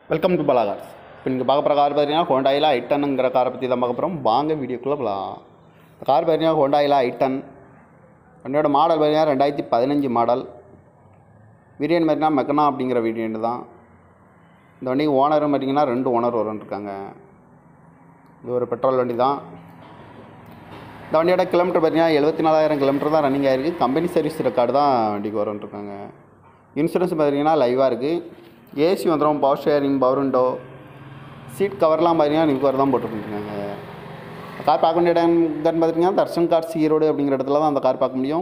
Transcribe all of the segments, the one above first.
welcome to பலாகார்ஸ் இப்போ நீங்கள் பார்க்க போகிற கார் பார்த்தீங்கன்னா ஹோண்டாயில் ஐட்டனுங்கிற காரை பற்றி தான் பார்க்க போகிறோம் வாங்க வீடியோக்குள்ளே போகலாம் இந்த கார் பார்த்தீங்கன்னா ஹோண்டாயில் ஐட்டன் என்னோட மாடல் பார்த்தீங்கன்னா ரெண்டாயிரத்தி பதினஞ்சு மாடல் வேரியன்ட் பார்த்தீங்கன்னா மெக்கனா அப்படிங்கிற வேரியன்ட் தான் இந்த வண்டி ஓனரும் பார்த்தீங்கன்னா ரெண்டு ஓனர் வரும் இருக்காங்க இது ஒரு பெட்ரோல் வண்டி தான் இந்த வண்டியோட கிலோமீட்டர் பார்த்தீங்கன்னா எழுபத்தி நாலாயிரம் கிலோமீட்டர் தான் ரன்னிங் ஆகிருக்கு கம்பெனி சர்வீஸ் ரெக்கார்டு தான் வண்டிக்கு வரும்னு இருக்காங்க இன்சூரன்ஸ் பார்த்தீங்கன்னா லைவாக இருக்குது ஏசி வந்துடும் power steering power window seat கவர்லாம் பார்த்தீங்கன்னா நியூக்கர் தான் போட்டுருக்காங்க கார் பார்க்க வேண்டிய இடம் இடம் பார்த்தீங்கன்னா தர்ஷன் கார்ஸ் ஈரோடு அப்படிங்கிற இடத்துல தான் அந்த கார் பார்க்க முடியும்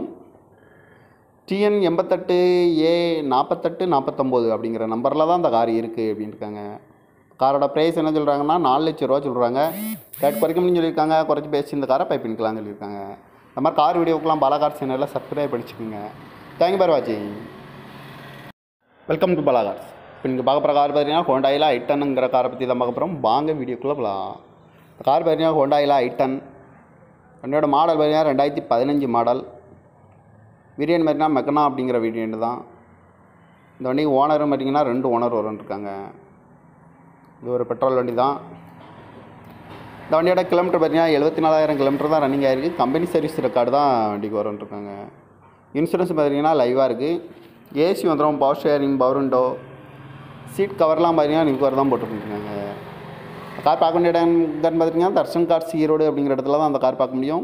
டிஎன் எண்பத்தெட்டு ஏ நாற்பத்தெட்டு நாற்பத்தொம்போது அப்படிங்கிற நம்பரில் தான் அந்த கார் இருக்குது அப்படின்னு இருக்காங்க காரோட ப்ரைஸ் என்ன சொல்கிறாங்கன்னா நாலு லட்ச ரூபா சொல்கிறாங்க ரேட் குறைக்கணும்னு சொல்லியிருக்காங்க குறைச்சி பேசி இந்த காரை பை பண்ணிக்கலாம்னு சொல்லியிருக்காங்க இந்த மாதிரி கார் வீடியோக்கெலாம் பல கார் சேனலில் சப்ஸ்கிரைப் படிச்சுக்கோங்க தேங்க்யூ பார் வாட்சிங் வெல்கம் டு பலாகார்ஸ் இப்போ நீங்கள் பார்க்க போகிற கார் பார்த்தீங்கன்னா ஹோண்டாயில் ஐட்டனுங்கிற காரை பற்றி தான் பார்க்க போகிறோம் வாங்க வீடியோக்குள்ளே போகலாம் இந்த கார் பார்த்தீங்கன்னா ஹோண்டாயில் ஐட்டன் என்னோட மாடல் பார்த்தீங்கன்னா ரெண்டாயிரத்தி பதினஞ்சு மாடல் வேரியன்ட் பார்த்தீங்கன்னா மெக்கனா அப்படிங்கிற வேரியன்ட் தான் இந்த வண்டி ஓனரும் பார்த்தீங்கன்னா ரெண்டு ஓனர் வரும் இருக்காங்க இது ஒரு பெட்ரோல் வண்டி தான் இந்த வண்டியோட கிலோமீட்டர் பார்த்தீங்கன்னா எழுபத்தி நாலாயிரம் கிலோமீட்டர் தான் ரன்னிங் ஆகிருக்கு கம்பெனி சர்வீஸ் ரெக்கார்டு தான் வண்டிக்கு வரும்னு இருக்காங்க இன்சூரன்ஸ் பார்த்தீங்கன்னா லைவாக இருக்குது ஏசி வந்துடும் power steering power window seat கவர்லாம் பார்த்தீங்கன்னா நியூக்கர் தான் போட்டுருக்காங்க கார் பார்க்க வேண்டிய இடம் இடம் பார்த்தீங்கன்னா தர்ஷன் கார்ஸ் ஈரோடு அப்படிங்கிற இடத்துல தான் அந்த கார் பார்க்க முடியும்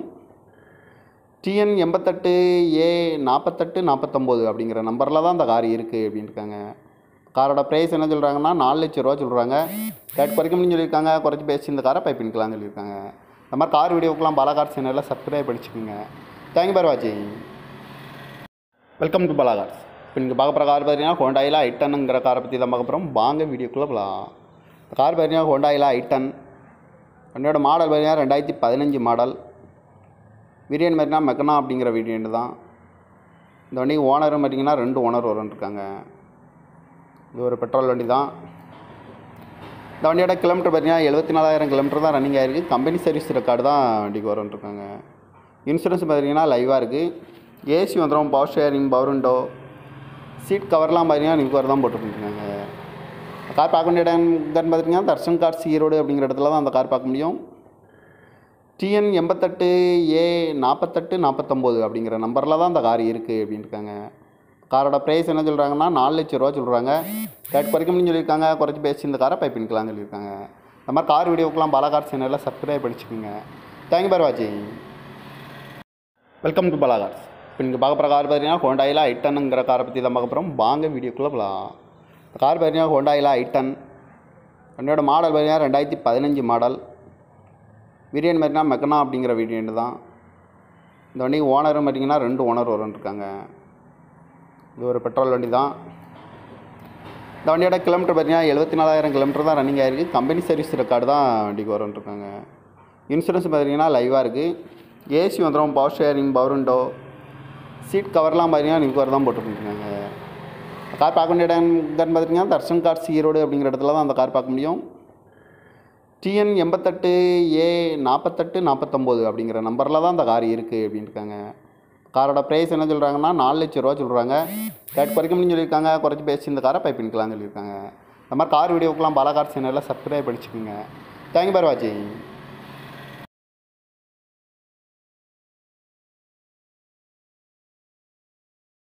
டிஎன் எண்பத்தெட்டு ஏ நாற்பத்தெட்டு நாற்பத்தொம்போது அப்படிங்கிற நம்பரில் தான் அந்த கார் இருக்குது அப்படின்னு இருக்காங்க காரோட ப்ரைஸ் என்ன சொல்கிறாங்கன்னா நாலு லட்ச ரூபா சொல்கிறாங்க ரேட் குறைக்கணும்னு சொல்லியிருக்காங்க குறைச்சி பேசி இந்த காரை பை பண்ணிக்கலாம்னு சொல்லியிருக்காங்க இந்த மாதிரி கார் வீடியோக்கெலாம் பல கார் சேனலில் சப்ஸ்கிரைப் படிச்சுக்கோங்க தேங்க்யூ பார் வாட்சிங் வெல்கம் டு பலாகார்ஸ் இப்போ நீங்கள் பார்க்க போகிற கார் பார்த்தீங்கன்னா ஹோண்டாயில் ஐட்டனுங்கிற காரை பற்றி தான் பார்க்க போகிறோம் வாங்க வீடியோக்குள்ளே போகலாம் இந்த கார் பார்த்தீங்கன்னா ஹோண்டாயில் ஐட்டன் என்னோட மாடல் பார்த்தீங்கன்னா ரெண்டாயிரத்தி பதினஞ்சு மாடல் வேரியன்ட் பார்த்தீங்கன்னா மெக்கனா அப்படிங்கிற வேரியன்ட் தான் இந்த வண்டி ஓனரும் பார்த்தீங்கன்னா ரெண்டு ஓனர் வரும் இருக்காங்க இது ஒரு பெட்ரோல் வண்டி தான் இந்த வண்டியோட கிலோமீட்டர் பார்த்தீங்கன்னா எழுபத்தி நாலாயிரம் கிலோமீட்டர் தான் ரன்னிங் ஆகிருக்கு கம்பெனி சர்வீஸ் ரெக்கார்டு தான் வண்டிக்கு வரும்னு இருக்காங்க இன்சூரன்ஸ் பார்த்தீங்கன்னா லைவாக இருக்குது ஏசி வந்துடும் power steering power window seat கவர்லாம் பார்த்தீங்கன்னா நியூக்கர் தான் போட்டுருக்காங்க கார் பார்க்க வேண்டிய இடம் இடம் பார்த்தீங்கன்னா தர்ஷன் கார்ஸ் ஈரோடு அப்படிங்கிற இடத்துல தான் அந்த கார் பார்க்க முடியும் டிஎன் எண்பத்தெட்டு ஏ நாற்பத்தெட்டு நாற்பத்தொம்போது அப்படிங்கிற நம்பரில் தான் அந்த கார் இருக்குது அப்படின்னு இருக்காங்க காரோட ப்ரைஸ் என்ன சொல்கிறாங்கன்னா நாலு லட்ச ரூபா சொல்கிறாங்க ரேட் குறைக்கணும்னு சொல்லியிருக்காங்க குறைச்சி பேசி இந்த காரை பை பண்ணிக்கலாம்னு சொல்லியிருக்காங்க இந்த மாதிரி கார் வீடியோக்கெலாம் பல கார் சேனலில் சப்ஸ்கிரைப் படிச்சுக்கோங்க தேங்க்யூ பார் வாட்சிங் வெல்கம் டு பலாகார்ஸ் இப்போ நீங்கள் பார்க்க போகிற கார் பார்த்தீங்கன்னா ஹோண்டாயில் ஐட்டனுங்கிற காரை பற்றி தான் பார்க்க போகிறோம் வாங்க வீடியோக்குள்ளே போகலாம் இந்த கார் பார்த்தீங்கன்னா ஹோண்டாயில் ஐட்டன் என்னோட மாடல் பார்த்தீங்கன்னா ரெண்டாயிரத்தி பதினஞ்சு மாடல் வேரியன்ட் பார்த்தீங்கன்னா மெக்கனா அப்படிங்கிற வேரியன்ட் தான் இந்த வண்டி ஓனரும் பார்த்தீங்கன்னா ரெண்டு ஓனர் வரும் இருக்காங்க இது ஒரு பெட்ரோல் வண்டி தான் இந்த வண்டியோட கிலோமீட்டர் பார்த்தீங்கன்னா எழுபத்தி நாலாயிரம் கிலோமீட்டர் தான் ரன்னிங் ஆகிருக்கு கம்பெனி சர்வீஸ் ரெக்கார்டு தான் வண்டிக்கு வரும்னு இருக்காங்க இன்சூரன்ஸ் பார்த்தீங்கன்னா லைவாக இருக்குது ஏசி வந்துடும் power steering power window seat கவர்லாம் பார்த்தீங்கன்னா நியூக்கர் தான் போட்டுருக்காங்க கார் பார்க்க வேண்டிய இடம் இடம் பார்த்தீங்கன்னா தர்ஷன் கார்ஸ் ஈரோடு அப்படிங்கிற இடத்துல தான் அந்த கார் பார்க்க முடியும் டிஎன் எண்பத்தெட்டு ஏ நாற்பத்தெட்டு நாற்பத்தொம்போது அப்படிங்கிற நம்பரில் தான் அந்த கார் இருக்குது அப்படின்னு இருக்காங்க காரோட ப்ரைஸ் என்ன சொல்கிறாங்கன்னா நாலு லட்ச ரூபா சொல்கிறாங்க ரேட் குறைக்கணும்னு சொல்லியிருக்காங்க குறைச்சி பேசி இந்த காரை பை பண்ணிக்கலாம்னு சொல்லியிருக்காங்க இந்த மாதிரி கார் வீடியோக்கெலாம் பல கார் சேனலில் சப்ஸ்கிரைப் படிச்சுக்கோங்க தேங்க்யூ பார் வாட்சிங்